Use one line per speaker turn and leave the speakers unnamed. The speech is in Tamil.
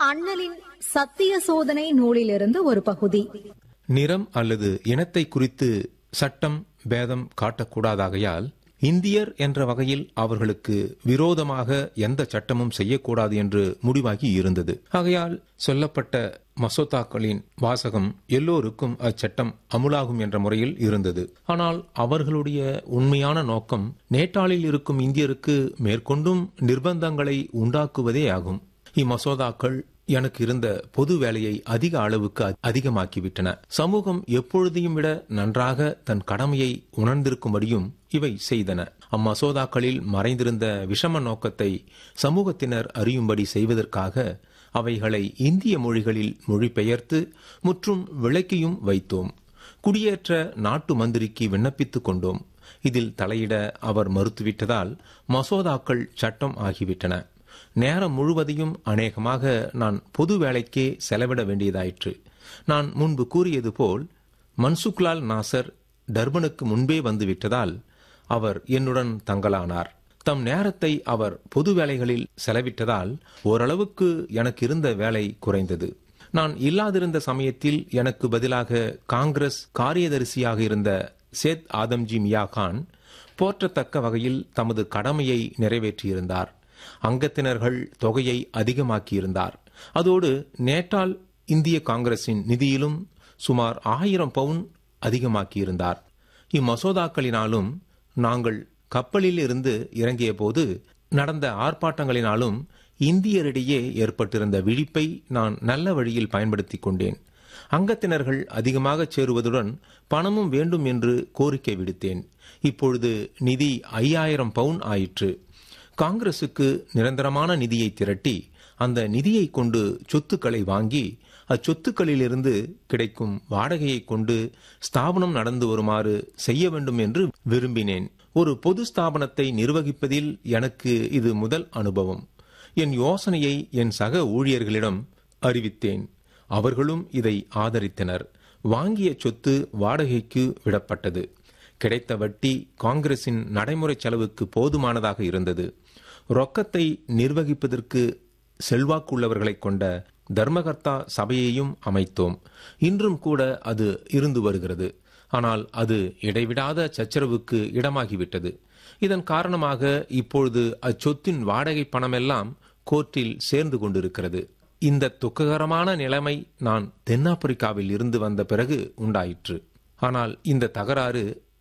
அண்ணலின் சத்திய சோதனை நூலிலிருந்து ஒரு பகுதி
நிறம் அல்லது இனத்தை குறித்து சட்டம் பேதம் காட்டக்கூடாதாகையால் இந்தியர் என்ற வகையில் அவர்களுக்கு விரோதமாக எந்த சட்டமும் செய்யக்கூடாது என்று முடிவாகி இருந்தது ஆகையால் சொல்லப்பட்ட மசோதாக்களின் வாசகம் எல்லோருக்கும் அச்சட்டம் அமுலாகும் என்ற முறையில் இருந்தது ஆனால் அவர்களுடைய உண்மையான நோக்கம் நேட்டாளில் இருக்கும் இந்தியருக்கு மேற்கொண்டும் நிர்பந்தங்களை உண்டாக்குவதே ஆகும் இம்மசோதாக்கள் எனக்கு இருந்த பொது வேலையை அதிக அளவுக்கு அதிகமாக்கிவிட்டன சமூகம் எப்பொழுதையும் விட நன்றாக தன் கடமையை உணர்ந்திருக்கும்படியும் இவை செய்தன அம்மசோதாக்களில் மறைந்திருந்த விஷம நோக்கத்தை சமூகத்தினர் அறியும்படி செய்வதற்காக அவைகளை இந்திய மொழிகளில் மொழிபெயர்த்து முற்றும் விளக்கியும் வைத்தோம் குடியேற்ற நாட்டு மந்திரிக்கு விண்ணப்பித்துக் கொண்டோம் இதில் தலையிட அவர் மறுத்துவிட்டதால் மசோதாக்கள் சட்டம் ஆகிவிட்டன நேரம் முழுவதையும் அநேகமாக நான் பொது வேலைக்கே செலவிட வேண்டியதாயிற்று நான் முன்பு கூறியது போல் மன்சுக்லால் நாசர் டர்பனுக்கு முன்பே வந்துவிட்டதால் அவர் என்னுடன் தங்கலானார் தம் நேரத்தை அவர் பொது வேலைகளில் செலவிட்டதால் ஓரளவுக்கு எனக்கு இருந்த வேலை குறைந்தது நான் இல்லாதிருந்த சமயத்தில் எனக்கு பதிலாக காங்கிரஸ் காரியதரிசியாக இருந்த சேத் ஆதம்ஜி மியா கான் போற்றத்தக்க வகையில் தமது கடமையை நிறைவேற்றியிருந்தார் அங்கத்தினர்கள் தொகையை அதிகமாக்கியிருந்தார் அதோடு நேட்டால் இந்திய காங்கிரசின் நிதியிலும் சுமார் ஆயிரம் பவுன் அதிகமாக்கியிருந்தார் இம்மசோதாக்களினாலும் நாங்கள் கப்பலில் இருந்து இறங்கிய போது நடந்த ஆர்ப்பாட்டங்களினாலும் இந்தியரிடையே ஏற்பட்டிருந்த விழிப்பை நான் நல்ல வழியில் பயன்படுத்திக் கொண்டேன் அங்கத்தினர்கள் அதிகமாக சேருவதுடன் பணமும் வேண்டும் என்று கோரிக்கை விடுத்தேன் இப்பொழுது நிதி ஐயாயிரம் பவுன் ஆயிற்று காங்கிரசுக்கு நிரந்தரமான நிதியை திரட்டி அந்த நிதியை கொண்டு சொத்துக்களை வாங்கி அச்சொத்துக்களிலிருந்து கிடைக்கும் வாடகையை கொண்டு ஸ்தாபனம் நடந்து வருமாறு செய்ய வேண்டும் என்று விரும்பினேன் ஒரு பொது ஸ்தாபனத்தை நிர்வகிப்பதில் எனக்கு இது முதல் அனுபவம் என் யோசனையை என் சக ஊழியர்களிடம் அறிவித்தேன் அவர்களும் இதை ஆதரித்தனர் வாங்கிய சொத்து வாடகைக்கு விடப்பட்டது கிடைத்த வட்டி காங்கிரசின் நடைமுறை செலவுக்கு போதுமானதாக இருந்தது ரொக்கத்தை நிர்வகிப்பதற்கு செல்வாக்குள்ளவர்களை கொண்ட தர்மகர்த்தா சபையையும் அமைத்தோம் இன்றும் கூட அது இருந்து வருகிறது ஆனால் அது இடைவிடாத சச்சரவுக்கு இடமாகிவிட்டது இதன் காரணமாக இப்பொழுது அச்சொத்தின் வாடகை பணமெல்லாம் கோர்ட்டில் சேர்ந்து கொண்டிருக்கிறது இந்த துக்ககரமான நிலைமை நான் தென்னாப்பிரிக்காவில் இருந்து வந்த பிறகு உண்டாயிற்று ஆனால் இந்த தகராறு